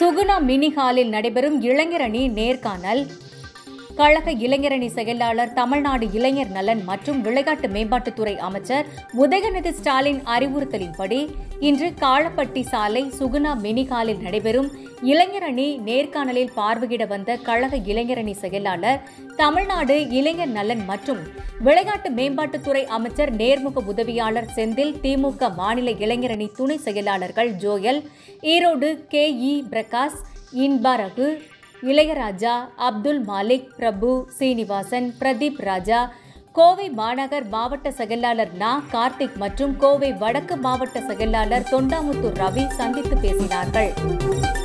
Suguna mini ஹாலில் நடைபெறும் இளைஞரணி நேர்காணல் கழக இளைஞரணி செயலாளர் தமிழ்நாடு இளைஞர் நலன் மற்றும் விளையாட்டு மேம்பாட்டுத்துறை அமைச்சர் உதயநிதி ஸ்டாலின் அறிவுறுத்தலின்படி இன்று காளப்பட்டி சாலை சுகுணா மினி ஹாலில் நடைபெறும் இளைஞரணி நேர்காணலில் பார்வையிட வந்த கழக இளைஞரணி செயலாளர் தமிழ்நாடு இளைஞர் நலன் மற்றும் விளையாட்டு மேம்பாட்டுத்துறை அமைச்சர் நேர்முக உதவியாளர் செந்தில் திமுக மாநில இளைஞரணி துணை செயலாளர்கள் ஜோயல் ஈரோடு கே இ பிரகாஷ் இன்பா ரகு இளையராஜா அப்துல் மாலிக் பிரபு சீனிவாசன் பிரதீப் ராஜா கோவை மாநகர் மாவட்ட செயலாளர் நா கார்த்திக் மற்றும் கோவை வடக்கு மாவட்ட செயலாளர் தொண்டாமுத்தூர் ரவி சந்தித்து பேசினார்கள்